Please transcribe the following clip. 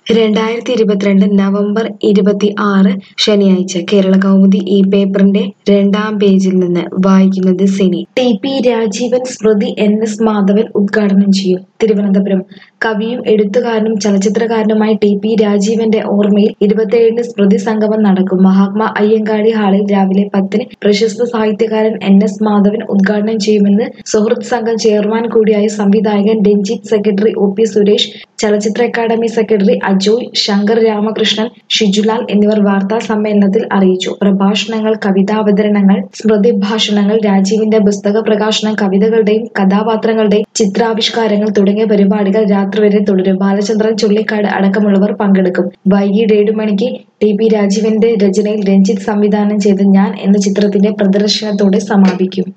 രണ്ടായിരത്തി ഇരുപത്തിരണ്ട് നവംബർ ഇരുപത്തി ആറ് ശനിയാഴ്ച കേരള കൗമുദി ഈ പേപ്പറിന്റെ രണ്ടാം പേജിൽ നിന്ന് വായിക്കുന്നത് സിനി ടി പി രാജീവൻ സ്മൃതി എൻ എസ് മാധവൻ ഉദ്ഘാടനം ചെയ്യും തിരുവനന്തപുരം കവിയും എഴുത്തുകാരനും ചലച്ചിത്രകാരനുമായ ടി പി രാജീവന്റെ ഓർമ്മയിൽ ഇരുപത്തിയേഴിന് സ്മൃതി സംഗമം നടക്കും മഹാത്മാ അയ്യങ്കാളി ഹാളിൽ രാവിലെ പത്തിന് പ്രശസ്ത സാഹിത്യകാരൻ എൻ എസ് മാധവൻ ഉദ്ഘാടനം ചെയ്യുമെന്ന് സുഹൃത്ത് സംഘം ചെയർമാൻ കൂടിയായ സംവിധായകൻ Ranjith secretary O P Suresh ചലച്ചിത്ര അക്കാദമി സെക്രട്ടറി അജോയ് ശങ്കർ രാമകൃഷ്ണൻ ഷിജുലാൽ എന്നിവർ വാർത്താ സമ്മേളനത്തിൽ അറിയിച്ചു പ്രഭാഷണങ്ങൾ കവിതാവതരണങ്ങൾ സ്മൃതി ഭാഷണങ്ങൾ രാജീവിന്റെ പുസ്തക പ്രകാശനം കവിതകളുടെയും കഥാപാത്രങ്ങളുടെയും ചിത്രാവിഷ്കാരങ്ങൾ തുടങ്ങിയ പരിപാടികൾ രാത്രി വരെ തുടരും ബാലചന്ദ്രൻ ചുള്ളിക്കാട് അടക്കമുള്ളവർ പങ്കെടുക്കും വൈകിട്ട് ഏഴു മണിക്ക് ടി പി രാജീവന്റെ രചനയിൽ രഞ്ജിത്ത് സംവിധാനം ചെയ്ത ഞാൻ എന്ന ചിത്രത്തിന്റെ പ്രദർശനത്തോടെ സമാപിക്കും